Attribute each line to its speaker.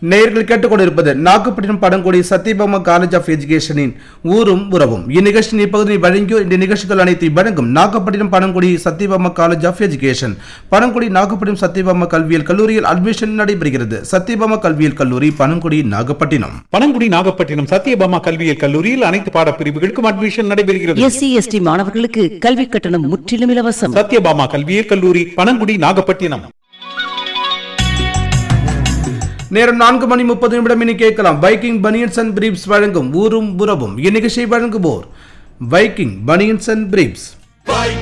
Speaker 1: நேயர்கள் கேட்டுக்கொண்டிருப்பது Nagapattinam Padangudi Sathyabama college of எஜுகேஷனின் ஊரும் உறவும் இந்நிகழ்ச்சியின் இப்பகுதியை வழங்கியோர் இந்த நிகழ்ச்சிகள் அனைத்தையும் வழங்கும் Nagapattinam Padangudi Sathyabama college of education Panangudi Nagapattinam Sathyabama கல்வியியல் கல்லூரியில் அட்மிஷன் நடைபெறுகிறது சத்யபாமா கல்வியியல் கல்லூரி பனங்குடி நாகப்பட்டினம்
Speaker 2: பனங்குடி நாகப்பட்டினம் சத்யபாமா கல்வியியல் கல்லூரியில் அனைத்து பாடப்பிரிவுகளுக்கும் அட்மிஷன் நடைபெறுகிறது
Speaker 3: எஸ்சி எஸ்டி மாணவர்களுக்கு கல்வி கட்டணம் முற்றிலும் இலவசம்
Speaker 2: சத்யபாமா கல்வியியல் கல்லூரி பனங்குடி நாகப்பட்டினம்
Speaker 1: நேரம் நான்கு மணி முப்பது நிமிடம் இனி கேட்கலாம் பைக்கிங் பனியன்ஸ் அண்ட் பிரீப்ஸ் வழங்கும் ஊரும் உறவும் இந்நிகழ்ச்சியை வழங்குவோர் biking banians and briefs
Speaker 4: Bike